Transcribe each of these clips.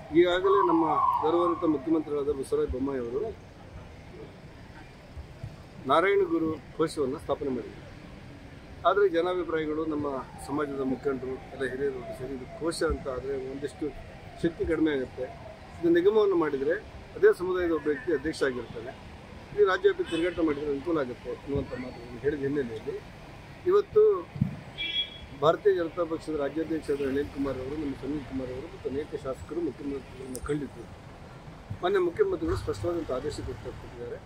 ಈಗಾಗಲೇ ನಮ್ಮ ಗೌರವಾನ್ವಿತ ಮುಖ್ಯಮಂತ್ರಿಗಳಾದ ಬಸವರಾಜ ಬೊಮ್ಮಾಯಿ ಅವರು ನಾರಾಯಣ ಗುರು ಕೋಶವನ್ನು ಸ್ಥಾಪನೆ ಮಾಡಿದ್ದಾರೆ ಆದರೆ ಜನಾಭಿಪ್ರಾಯಗಳು ನಮ್ಮ ಸಮಾಜದ ಮುಖಂಡರು ಎಲ್ಲ ಹಿರಿಯರು ಸೇರಿ ಇದು ಕೋಶ ಅಂತ ಆದರೆ ಒಂದಿಷ್ಟು ಶಕ್ತಿ ಕಡಿಮೆ ಆಗುತ್ತೆ ಇದು ನಿಗಮವನ್ನು ಮಾಡಿದರೆ ಅದೇ ಸಮುದಾಯದ ಒಬ್ಬ ವ್ಯಕ್ತಿ ಅಧ್ಯಕ್ಷ ಆಗಿರ್ತಾನೆ ಈ ರಾಜ್ಯವ್ಯಾಪಿ ತಿರುಗಾಟ ಮಾಡಿದರೆ ಅನುಕೂಲ ಆಗುತ್ತೆ ಅನ್ನುವಂಥ ಮಾತುಗಳನ್ನು ಹೇಳಿದ ಹಿನ್ನೆಲೆಯಲ್ಲಿ ಇವತ್ತು ಭಾರತೀಯ ಜನತಾ ಪಕ್ಷದ ರಾಜ್ಯಾಧ್ಯಕ್ಷರಾದ ಅನಿಲ್ ಕುಮಾರ್ ಅವರು ನಮ್ಮ ಸುನೀಲ್ ಕುಮಾರ್ ಅವರು ಮತ್ತು ಅನೇಕ ಶಾಸಕರು ಮುಖ್ಯಮಂತ್ರಿಗಳನ್ನು ಕಂಡಿದ್ದು ಮಾನ್ಯ ಮುಖ್ಯಮಂತ್ರಿಗಳು ಸ್ಪಷ್ಟವಾದಂಥ ಆದೇಶ ಕೊಟ್ಟಿದ್ದಾರೆ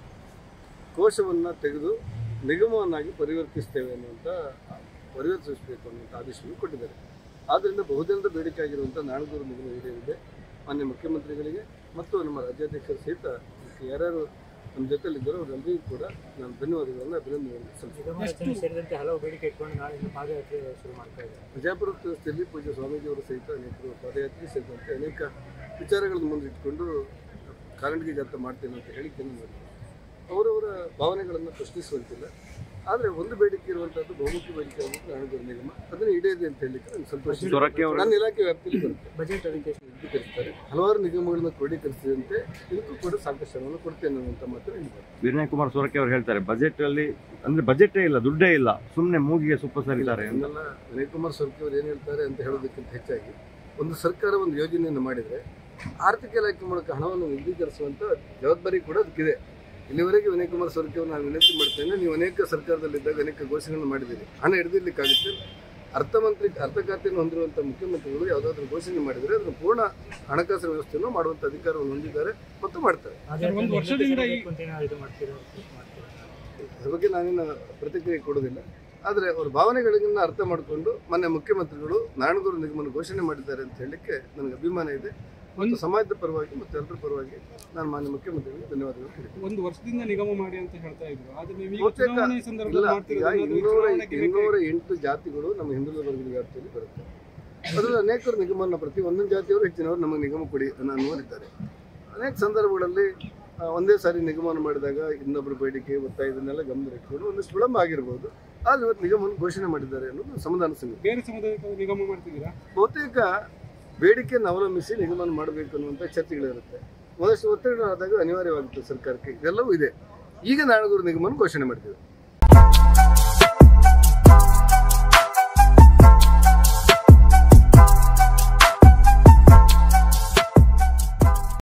ಕೋಶವನ್ನು ತೆಗೆದು ನಿಗಮವನ್ನಾಗಿ ಪರಿವರ್ತಿಸ್ತೇವೆ ಅನ್ನುವಂಥ ಪರಿವರ್ತಿಸಬೇಕು ಅನ್ನುವಂಥ ಆದೇಶವನ್ನು ಕೊಟ್ಟಿದ್ದಾರೆ ಆದ್ದರಿಂದ ಬಹುದಿನದ ಬೇಡಿಕೆ ಆಗಿರುವಂಥ ನಾಡದೂರು ನಿಗಮ ಈಡೇರಿದೆ ಮಾನ್ಯ ಮುಖ್ಯಮಂತ್ರಿಗಳಿಗೆ ಮತ್ತು ನಮ್ಮ ರಾಜ್ಯಾಧ್ಯಕ್ಷರ ಸಹಿತ ಇದಕ್ಕೆ ಯಾರ್ಯಾರು ನಮ್ಮ ಜೊತೆಲಿದ್ದಾರೋ ಅವರೆಲ್ಲರಿಗೂ ಕೂಡ ನಾನು ಧನ್ಯವಾದಗಳನ್ನು ಅಭಿನಂದನೆಗಳನ್ನು ಸಲ್ಲಿಸ್ತೀನಿ ನಿಗಮ ರಚನೆ ಸೇರಿದಂತೆ ಹಲವು ಬೇಡಿಕೆ ಇಟ್ಕೊಂಡು ನಾಳೆಯಿಂದ ಪಾದಯಾತ್ರೆ ಶುರು ಮಾಡ್ತಾ ಇದ್ದಾರೆ ವಿಜಯಪುರ ರಸ್ತೆಯಲ್ಲಿ ಪೂಜ್ಯ ಸ್ವಾಮೀಜಿಯವರ ಸಹಿತ ಅನೇಕರು ಪಾದಯಾತ್ರೆ ಸೇರಿದಂತೆ ಅನೇಕ ವಿಚಾರಗಳನ್ನು ಮುಂದಿಟ್ಟುಕೊಂಡು ಕಾರಣಕ್ಕೆ ಜಾತ ಮಾಡ್ತೇನೆ ಅಂತ ಹೇಳಿಕೆಯನ್ನು ಮಾಡಿದ್ದಾರೆ ಅವರವರ ಭಾವನೆಗಳನ್ನು ಪ್ರಶ್ನಿಸುವಂತಿಲ್ಲ ಆದರೆ ಒಂದು ಬೇಡಿಕೆ ಇರುವಂಥದ್ದು ಬಹುಮುಖ್ಯ ಬೇಡಿಕೆ ಆಗಿದ್ದು ನಾಣಗೂರು ನಿಗಮ ಅದನ್ನು ಈಡೇರಿದೆ ಅಂತ ಹೇಳಲಿಕ್ಕೆ ನಾನು ಸಂತೋಷ ಸೊರಕೆ ಅವರು ನನ್ನ ಇಲಾಖೆ ವ್ಯಾಪ್ತಿಯಲ್ಲಿ ಬರುತ್ತೆ ಬಜೆಟ್ ಅದಕ್ಕೆ ಕ್ರೋಢೀಕರಿಸ್ತಾರೆ ಹಲವಾರು ನಿಗಮಗಳನ್ನ ಕ್ರೋಢೀಕರಿಸಿದಂತೆ ಇದಕ್ಕೂ ಕೂಡ ಸಾಕಷ್ಟು ಹಣವನ್ನು ಕೊಡ್ತೇನೆ ಅನ್ನುವಂಥ ಮಾತು ಹೇಳಿದ್ದಾರೆ ವಿನಯ್ ಕುಮಾರ್ ಸೊರಕೆ ಅವರು ಹೇಳ್ತಾರೆ ಬಜೆಟ್ ಅಲ್ಲಿ ಅಂದ್ರೆ ಬಜೆಟೇ ಇಲ್ಲ ದುಡ್ಡೇ ಇಲ್ಲ ಸುಮ್ಮನೆ ಮೂಗಿಗೆ ಸುಪ್ಪ ಸರಿದ್ದಾರೆ ಅಂತ ಅದನ್ನೆಲ್ಲ ವಿನಯ್ ಕುಮಾರ್ ಸೊರಕೆ ಅವರು ಏನು ಹೇಳ್ತಾರೆ ಅಂತ ಹೇಳೋದಕ್ಕಿಂತ ಹೆಚ್ಚಾಗಿ ಒಂದು ಸರ್ಕಾರ ಒಂದು ಯೋಜನೆಯನ್ನು ಮಾಡಿದರೆ ಆರ್ಥಿಕ ಇಲಾಖೆ ಮೂಲಕ ಹಣವನ್ನು ನಿರ್ಧೀಕರಿಸುವಂಥ ಜವಾಬ್ದಾರಿ ಕೂಡ ಅದಕ್ಕಿದೆ ಇಲ್ಲಿವರೆಗೆ ವಿನಯ್ ಕುಮಾರ್ ಸೊರಕೆ ಅವರು ನಾನು ವಿನಂತಿ ಮಾಡ್ತೇನೆ ನೀವು ಅನೇಕ ಸರ್ಕಾರದಲ್ಲಿದ್ದಾಗ ಅನೇಕ ಘೋಷಣೆಗಳನ್ನು ಮಾಡಿದ್ದೀರಿ ಹಣ ಹಿಡಿದಿರ್ಲಿಕ್ಕಾಗುತ್ತೆ ಅರ್ಥ ಮಂತ್ರಿ ಅರ್ಥ ಖಾತೆಯನ್ನು ಹೊಂದಿರುವಂಥ ಮುಖ್ಯಮಂತ್ರಿಗಳು ಯಾವುದಾದ್ರೂ ಘೋಷಣೆ ಮಾಡಿದರೆ ಅದನ್ನು ಪೂರ್ಣ ಹಣಕಾಸಿನ ವ್ಯವಸ್ಥೆಯನ್ನು ಮಾಡುವಂಥ ಅಧಿಕಾರವನ್ನು ಹೊಂದಿದ್ದಾರೆ ಮತ್ತು ಮಾನ್ಯ ಮಾಡ್ತಾರೆ ಒಂದು ವರ್ಷದಿಂದ ಈ- ಇದು ಮಾಡ್ತೀರಾ ಮಾಡ್ತೀರಾ ಅದ್ರ ಬಗ್ಗೆ ನಾನೇನು ಪ್ರತಿಕ್ರಿಯೆ ಕೊಡೋದಿಲ್ಲ ಆದರೆ ಅವ್ರ ಭಾವನೆಗಳಿಗನ್ನ ಅರ್ಥ ಮಾಡಿಕೊಂಡು ಮೊನ್ನೆ ಮುಖ್ಯಮಂತ್ರಿಗಳು ನಾರಾಯಣಗೌಡ ನಿಗಮನ ಘೋಷಣೆ ಮಾಡಿದ್ದಾರೆ ಅಂತ ಹೇಳಲಿಕ್ಕೆ ನನಗೆ ಅಭಿಮಾನ ಇದೆ ಮತ್ತು ಸಮಾಜದ ಪರವಾಗಿ ಮತ್ತು ಎಲ್ಲರ ಪರವಾಗಿ ನಾನು ಮಾನ್ಯ ಮುಖ್ಯಮಂತ್ರಿಗಳಿಗೆ ಧನ್ಯವಾದಗಳು ಹೇಳ್ತೀನಿ ಒಂದು ವರ್ಷದಿಂದ ನಿಗಮ ಮಾಡಿ ಅಂತ ಹೇಳ್ತಾ ಇದ್ರು ಆದ್ರೆ ನೀವು ಈಗ ಬಹುತೇಕ ಚುನಾವಣೆ ಇಲ್ಲ ಸಂದರ್ಭದಲ್ಲಿ ಈಗ ಮಾಡ್ತಿರೋದು ಅದು ಇನ್ನೂರ ಚುನಾವಣೆಗೆ ಇನ್ನೂರ ಎಂಟು ಜಾತಿಗಳು ನಮ್ಮ ಹಿಂದುಳಿದ ವರ್ಗದ ವ್ಯಾಪ್ತಿಯಲ್ಲಿ ಬರುತ್ತೆ ಅದರಲ್ಲಿ ಅನೇಕರು ನಿಗಮವನ್ನು ಪ್ರತಿ ಒಂದೊಂದು ಜಾತಿಯವರು ಹೆಚ್ಚಿನವರು ನಮಗೆ ನಿಗಮ ಕೊಡಿ ಅನ್ನೋ ಅನ್ನುವರಿದ್ದಾರೆ ಅನೇಕ ಸಂದರ್ಭಗಳಲ್ಲಿ ಆ, ಒಂದೇ ಸಾರಿ ನಿಗಮವನ್ನು ಮಾಡಿದಾಗ ಇನ್ನೊಬ್ಬರ ಬೇಡಿಕೆ ಒತ್ತಾಯ ಇದನ್ನೆಲ್ಲ ಗಮನ ಇಟ್ಕೊಂಡು ಒಂದಿಷ್ಟು ವಿಳಂಬ ಆಗಿರ್ಬೋದು ಆದ್ರೆ ಇವತ್ತು ನಿಗಮವನ್ನು ಘೋಷಣೆ ಮಾಡಿದ್ದಾರೆ ಅನ್ನೋದು ಸಮಾಧಾನ ಸಂಗತಿ ಬೇರೆ ಸಮುದಾಯಕ್ಕೆ ನಿಗಮ ಮಾಡ್ತಿದ್ದೀರಾ ಬಹುತೇಕ ಬೇಡಿಕೆಯನ್ನು ಅವಲಂಬಿಸಿ ನಿಗಮನ ಮಾಡಬೇಕು ಅನ್ನುವಂಥ ಚರ್ಚೆಗಳಿರುತ್ತೆ ಒಂದಷ್ಟು ಒತ್ತಡ ಆದಾಗ ಅನಿವಾರ್ಯವಾಗುತ್ತೆ ಸರ್ಕಾರಕ್ಕೆ ಇದೆಲ್ಲವೂ ಇದೆ ಈಗ ನಾಡಗೂರು ನಿಗಮವನ್ನು ಘೋಷಣೆ ಮಾಡ್ತೀವಿ